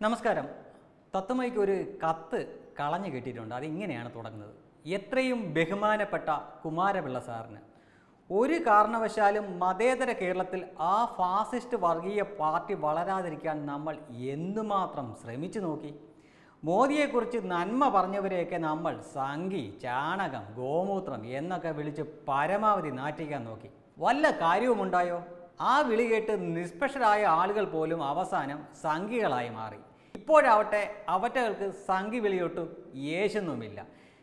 നമസ്കാരം തത്വമയ്ക്ക് ഒരു കത്ത് കളഞ്ഞു കിട്ടിയിട്ടുണ്ട് അതിങ്ങനെയാണ് തുടങ്ങുന്നത് എത്രയും ബഹുമാനപ്പെട്ട കുമാരപിള്ള സാറിന് ഒരു കാരണവശാലും മതേതര കേരളത്തിൽ ആ ഫാസിസ്റ്റ് വർഗീയ പാർട്ടി വളരാതിരിക്കാൻ നമ്മൾ എന്തുമാത്രം ശ്രമിച്ചു നോക്കി മോദിയെക്കുറിച്ച് നന്മ പറഞ്ഞവരെയൊക്കെ നമ്മൾ സംഘി ചാണകം ഗോമൂത്രം എന്നൊക്കെ വിളിച്ച് പരമാവധി നാറ്റിക്കാൻ നോക്കി വല്ല കാര്യവുമുണ്ടായോ ആ വിളി കേട്ട് നിഷ്പക്ഷരായ ആളുകൾ പോലും അവസാനം സംഘികളായി മാറി ഇപ്പോഴാവട്ടെ അവറ്റകൾക്ക് സംഘി വിളിയൊട്ടും യേശുന്നുമില്ല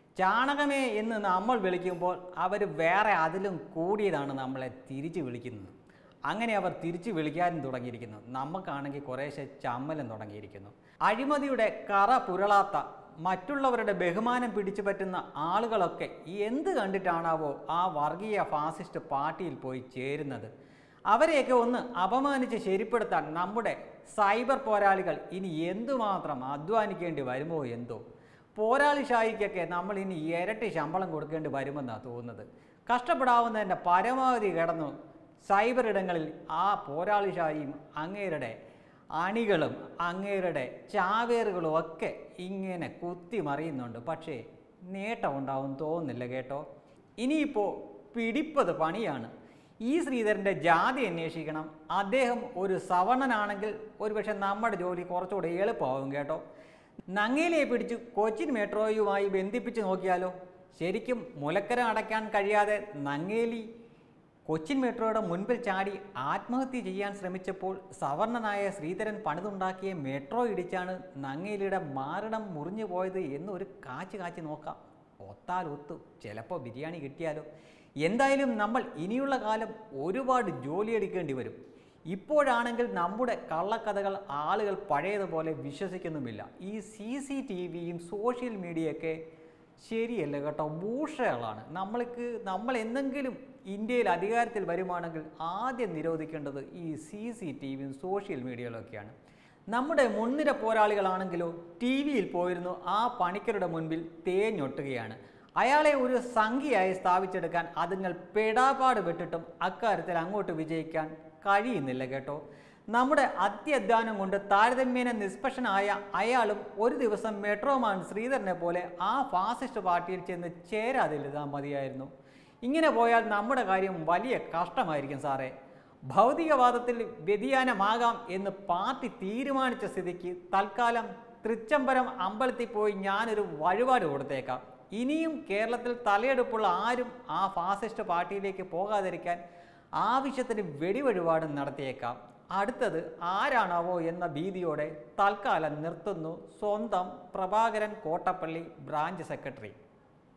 ചാണകമേ എന്ന് നമ്മൾ വിളിക്കുമ്പോൾ അവർ വേറെ അതിലും കൂടിയതാണ് നമ്മളെ തിരിച്ചു വിളിക്കുന്നത് അങ്ങനെ അവർ തിരിച്ചു വിളിക്കാനും തുടങ്ങിയിരിക്കുന്നു നമുക്കാണെങ്കിൽ കുറേശ്ശെ ചമ്മലും തുടങ്ങിയിരിക്കുന്നു അഴിമതിയുടെ കറ പുരളാത്ത മറ്റുള്ളവരുടെ ബഹുമാനം പിടിച്ചു പറ്റുന്ന ആളുകളൊക്കെ എന്ത് കണ്ടിട്ടാണാവോ ആ വർഗീയ ഫാസിസ്റ്റ് പാർട്ടിയിൽ പോയി ചേരുന്നത് അവരെയൊക്കെ ഒന്ന് അപമാനിച്ച് ശരിപ്പെടുത്താൻ നമ്മുടെ സൈബർ പോരാളികൾ ഇനി എന്തുമാത്രം അധ്വാനിക്കേണ്ടി വരുമോ എന്തോ പോരാളി ഷായിക്കൊക്കെ നമ്മൾ ഇനി ഇരട്ടി ശമ്പളം കൊടുക്കേണ്ടി വരുമെന്നാണ് തോന്നുന്നത് കഷ്ടപ്പെടാവുന്നതിൻ്റെ പരമാവധി കിടന്നു സൈബർ ഇടങ്ങളിൽ ആ പോരാളി ഷായിയും അങ്ങേരുടെ അണികളും അങ്ങേരുടെ ചാവേറുകളും ഒക്കെ ഇങ്ങനെ കുത്തി മറിയുന്നുണ്ട് പക്ഷേ നേട്ടം ഉണ്ടാവും തോന്നുന്നില്ല കേട്ടോ ഇനിയിപ്പോൾ പിടിപ്പത് പണിയാണ് ഈ ശ്രീധരൻ്റെ ജാതി അന്വേഷിക്കണം അദ്ദേഹം ഒരു സവർണനാണെങ്കിൽ ഒരുപക്ഷെ നമ്മുടെ ജോലി കുറച്ചുകൂടെ എളുപ്പമാവും കേട്ടോ നങ്ങേലിയെ പിടിച്ച് കൊച്ചിൻ മെട്രോയുമായി ബന്ധിപ്പിച്ച് നോക്കിയാലോ ശരിക്കും മുലക്കര അടയ്ക്കാൻ കഴിയാതെ നങ്ങേലി കൊച്ചിൻ മെട്രോയുടെ മുൻപിൽ ചാടി ആത്മഹത്യ ചെയ്യാൻ ശ്രമിച്ചപ്പോൾ സവർണനായ ശ്രീധരൻ പണിതുണ്ടാക്കിയ മെട്രോ ഇടിച്ചാണ് നങ്ങേലിയുടെ മാറിടം മുറിഞ്ഞു പോയത് എന്നൊരു കാച്ച് കാച്ചി നോക്കാം ഒത്താൽ ഒത്തു ചിലപ്പോൾ ബിരിയാണി കിട്ടിയാലോ എന്തായാലും നമ്മൾ ഇനിയുള്ള കാലം ഒരുപാട് ജോലിയെടുക്കേണ്ടി വരും ഇപ്പോഴാണെങ്കിൽ നമ്മുടെ കള്ളക്കഥകൾ ആളുകൾ പഴയതുപോലെ വിശ്വസിക്കുന്നുമില്ല ഈ സി സി ടി വിയും സോഷ്യൽ മീഡിയയൊക്കെ ശരിയല്ല കേട്ടോ ഭൂഷകളാണ് നമ്മൾക്ക് നമ്മൾ എന്തെങ്കിലും ഇന്ത്യയിൽ അധികാരത്തിൽ വരുവാണെങ്കിൽ ആദ്യം നിരോധിക്കേണ്ടത് ഈ സി സി ടി വിയും സോഷ്യൽ മീഡിയകളൊക്കെയാണ് നമ്മുടെ മുൻനിര പോരാളികളാണെങ്കിലോ ടി വിയിൽ പോയിരുന്നു ആ പണിക്കരുടെ മുൻപിൽ തേഞ്ഞൊട്ടുകയാണ് അയാളെ ഒരു സംഖ്യയായി സ്ഥാപിച്ചെടുക്കാൻ അതുങ്ങൾ പെടാപാട് വിട്ടിട്ടും അക്കാര്യത്തിൽ അങ്ങോട്ട് വിജയിക്കാൻ കഴിയുന്നില്ല കേട്ടോ നമ്മുടെ അത്യധ്വാനം കൊണ്ട് താരതമ്യേന നിഷ്പക്ഷനായ അയാളും ഒരു ദിവസം മെട്രോമാൻ ശ്രീധരനെ പോലെ ആ ഫാസിസ്റ്റ് പാർട്ടിയിൽ ചെന്ന് ചേരാതിരുന്നാൽ മതിയായിരുന്നു ഇങ്ങനെ പോയാൽ നമ്മുടെ കാര്യം വലിയ കഷ്ടമായിരിക്കും സാറേ ഭൗതികവാദത്തിൽ വ്യതിയാനമാകാം എന്ന് പാർട്ടി തീരുമാനിച്ച സ്ഥിതിക്ക് തൽക്കാലം തൃച്ചംബരം അമ്പലത്തിൽ പോയി ഞാനൊരു വഴിപാട് കൊടുത്തേക്കാം ഇനിയും കേരളത്തിൽ തലയെടുപ്പുള്ള ആരും ആ ഫാസിസ്റ്റ് പാർട്ടിയിലേക്ക് പോകാതിരിക്കാൻ ആവശ്യത്തിന് വെടിവഴിപാട് നടത്തിയേക്കാം അടുത്തത് ആരാണാവോ എന്ന ഭീതിയോടെ തൽക്കാലം നിർത്തുന്നു സ്വന്തം പ്രഭാകരൻ കോട്ടപ്പള്ളി ബ്രാഞ്ച് സെക്രട്ടറി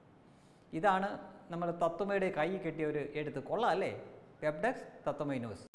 ഇതാണ് നമ്മൾ തത്വമയുടെ കൈ കെട്ടിയ ഒരു എഴുത്ത് കൊള്ളാം അല്ലേ വെബ് ഡെസ്ക് തത്വമൈ ന്യൂസ്